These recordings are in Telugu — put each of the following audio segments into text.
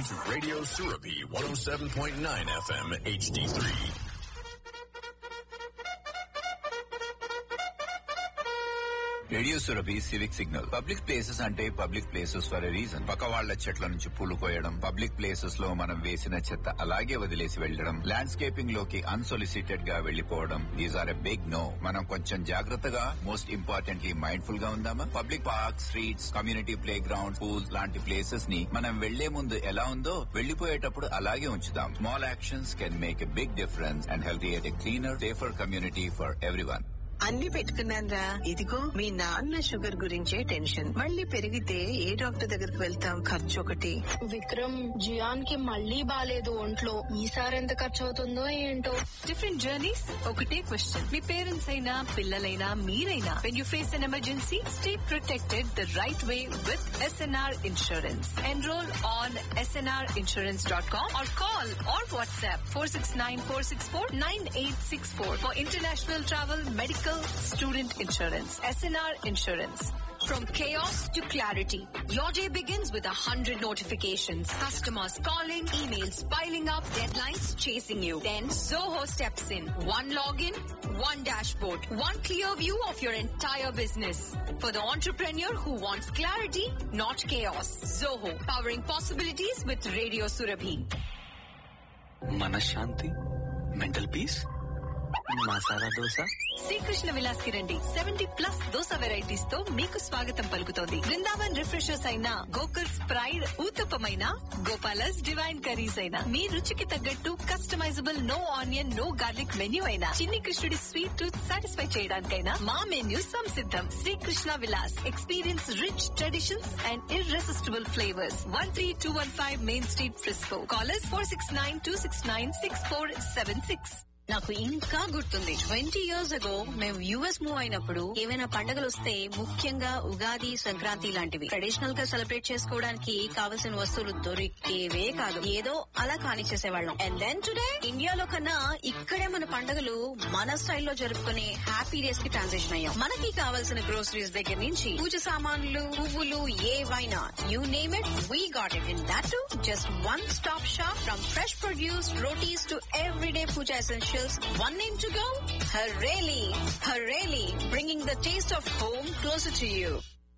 listening to Radio Surapi 107.9 FM HD3. Radio Surabhi civic signal public places అంటే public places for a reason పక్క వాళ్ల చెట్ల నుంచి పూలు కోయడం పబ్లిక్ ప్లేసెస్ లో మనం వేసిన చెత్త అలాగే వదిలేసి వెళ్లడం ల్యాండ్స్కేపింగ్ లోకి అన్సొలిసిటెడ్ గా వెళ్లిపోవడం these are a big no మనం కొంచెం జాగ్రత్తగా మోస్ట్ ఇంపార్టెంట్లీ మైండ్ఫుల్ గా ఉందామా public park streets community playground pools లాంటి ప్లేసెస్ ని మనం వెళ్లే ముందు ఎలా ఉందో వెళ్లిపోయేటప్పుడు అలాగే ఉంచుదాం small actions can make a big difference and health a cleaner safer community for everyone అన్ని పెట్టుకున్నాను రా ఇదిగో మీ నాన్న షుగర్ గురించే టెన్షన్ మళ్ళీ పెరిగితే ఏ డాక్టర్ దగ్గరికి వెళ్తాం ఖర్చు ఒకటి విక్రమ్ జియాన్ కి మళ్ళీ బాలేదు ఒంట్లో ఈసారి ఎంత ఖర్చు అవుతుందో ఏంటో డిఫరెంట్ జర్నీస్ ఒకటే క్వశ్చన్ మీ పేరెంట్స్ అయినా పిల్లలైనా మీరైనా when you face an emergency stay protected the right way with SNR insurance enrol on SNR insurance dot com or call or WhatsApp four six nine four six four nine eight six four for international travel medical student insurance SNR insurance From chaos to clarity, your day begins with a hundred notifications. Customers calling, emails piling up, deadlines chasing you. Then Zoho steps in. One login, one dashboard, one clear view of your entire business. For the entrepreneur who wants clarity, not chaos. Zoho, powering possibilities with Radio Surabhi. మనశ్శాంతి మెంటల్ పీస్ మసాలా దోశ శ్రీకృష్ణ విలాస్ కి రండి సెవెంటీ ప్లస్ దోస వెరైటీస్ తో మీకు స్వాగతం పలుకుతోంది బృందావన్ రిఫ్రెషర్స్ అయిన గోకుల్స్ ప్రైడ్ ఊతప్పమైన గోపాలస్ డివైన్ కర్రీస్ అయినా మీ రుచికి తగ్గట్టు customisable no onion no garlic menu అయినా చిన్ని కృష్ణుడి స్వీట్ టూత్ సాటిస్ఫై చేయడానికైనా మా మెన్యూ సంసిద్ధం Srikrishna Vilas experience rich traditions and irresistible flavours one three two one five main street Frisco callers four six nine two six nine six four seven six నాకు ఇంకా గుర్తుంది ట్వంటీ ఇయర్స్ అగో మేము యుఎస్ మూవ్ అయినప్పుడు ఏవైనా పండుగలు వస్తే ముఖ్యంగా ఉగాది సంక్రాంతి లాంటివి ట్రెడిషనల్ గా సెలబ్రేట్ చేసుకోవడానికి కావలసిన వస్తువులు దొరికేవే కాదు ఏదో అలా కానిచ్చేసేవాళ్ళం అండ్ దెన్ టుడే ఇండియాలో కన్నా ఇక్కడే మన పండుగలు మన స్టైల్లో జరుపుకునే హ్యాపీ డేస్ కి ట్రాన్సిషన్ అయ్యాం మనకి కావాల్సిన గ్రోసరీస్ దగ్గర నుంచి పూజ సామాన్లు పువ్వులు ఏవైనా you name it we got it in that to just one stop shop from fresh produce rotis to everyday puja essentials. One name to go? Hareli. Hareli, bringing the taste of home closer to you.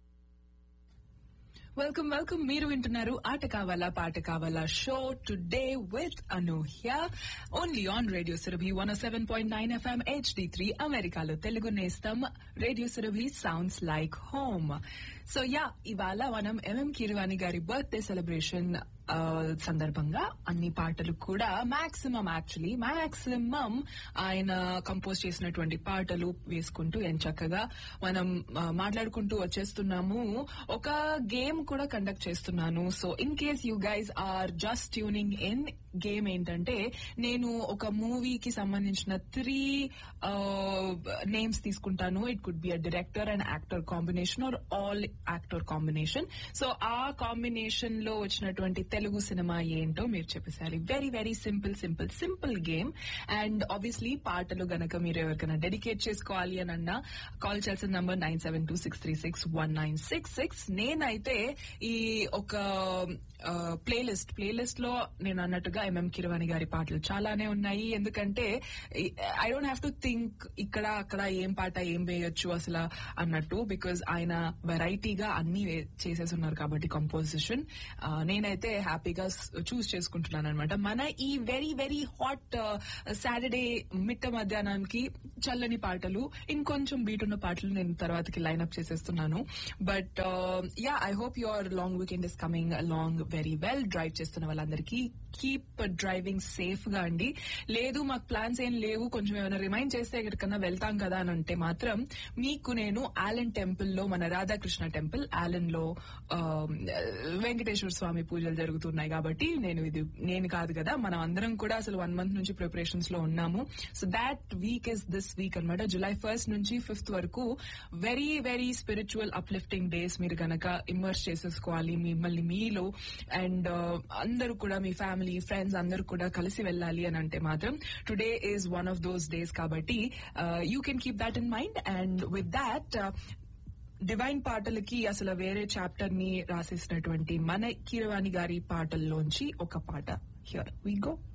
Welcome welcome మీరు వింటున్నారు ఆట కావాలా పాట కావాలా show today with Anuhya only on radio Surabhi one seven point nine FM HD three అమెరికాలో తెలుగు నేస్తం radio Surabhi sounds like home so yeah ఇవాళ మనం ఎంఎం కిరవాణి గారి బర్త్డే సెలబ్రేషన్ సందర్భంగా అన్ని పాటలు కూడా మాక్సిమం యాక్చువల్లీ మాక్సిమం ఆయన కంపోజ్ చేసినటువంటి పాటలు వేసుకుంటూ ఎంత చక్కగా మనం మాట్లాడుకుంటూ వచ్చేస్తున్నాము ఒక గేమ్ కూడా కండక్ట్ చేస్తున్నాను so in case you guys are just tuning in game ఏంటంటే నేను ఒక మూవీకి సంబంధించిన త్రీ నేమ్స్ తీసుకుంటాను it could be a director and actor combination or all actor combination so ఆ కాంబినేషన్ లో వచ్చినటువంటి తెలుగు సినిమా ఏంటో మీరు చెప్పేసారి very very simple simple simple game and obviously పాటలు గనక మీరు ఎవరికైనా డెడికేట్ చేసుకోవాలి అని అన్నా కాల్ చేయాల్సిన number nine seven two six three six one nine six six నేనైతే ఈ ఒక ప్లేలిస్ట్ ప్లేలిస్ట్ లో నేను అన్నట్టుగా ఎంఎం కిరవాణి గారి పాటలు చాలానే ఉన్నాయి ఎందుకంటే I don't have to think ఇక్కడ అక్కడ ఏం పాట ఏం వేయొచ్చు అసలు అన్నట్టు బికాజ్ ఆయన వెరైటీగా అన్ని చేసేసి ఉన్నారు కాబట్టి కంపోజిషన్ నేనైతే హ్యాపీగా చూస్ చేసుకుంటున్నాను అనమాట మన ఈ వెరీ వెరీ హాట్ సాటర్డే మిట్ట మధ్యాహ్నానికి చల్లని పాటలు ఇంకొంచెం బీట్ ఉన్న పాటలు నేను తర్వాతకి లైన్అప్ చేసేస్తున్నాను but yeah I hope your long weekend is coming long very well drive చేస్తున్న వాళ్ళందరికీ కీప్ డ్రైవింగ్ సేఫ్ గా అండి లేదు మాకు ప్లాన్స్ ఏం లేవు కొంచెం ఏమైనా రిమైండ్ చేస్తే ఎక్కడికన్నా వెళ్తాం కదా అని అంటే మాత్రం మీకు నేను ఆలన్ టెంపుల్ లో మన రాధాకృష్ణ టెంపుల్ ఆలన్ లో వెంకటేశ్వర స్వామి పూజలు జరుగుతున్నాయి కాబట్టి నేను ఇది నేను కాదు కదా మనం అందరం కూడా అసలు వన్ మంత్ నుంచి ప్రిపరేషన్స్ లో ఉన్నాము so that week is this week అనమాట జులై ఫస్ట్ నుంచి ఫిఫ్త్ వరకు very very spiritual uplifting days మీరు గనక ఇమ్మర్స్ చేసేసుకోవాలి మిమ్మల్ని మీలో అండ్ అందరూ కూడా మీ ఫ్యామిలీ ఫ్రెండ్స్ అందరూ కూడా కలిసి వెళ్ళాలి అని అంటే మాత్రం today is one of those days కాబట్టి you can keep that in mind and with that divine పాటలకి అసలు వేరే చాప్టర్ ని రాసేసినటువంటి మన కీరవాణి గారి పాటల్లోంచి ఒక పాట హియర్ వి గో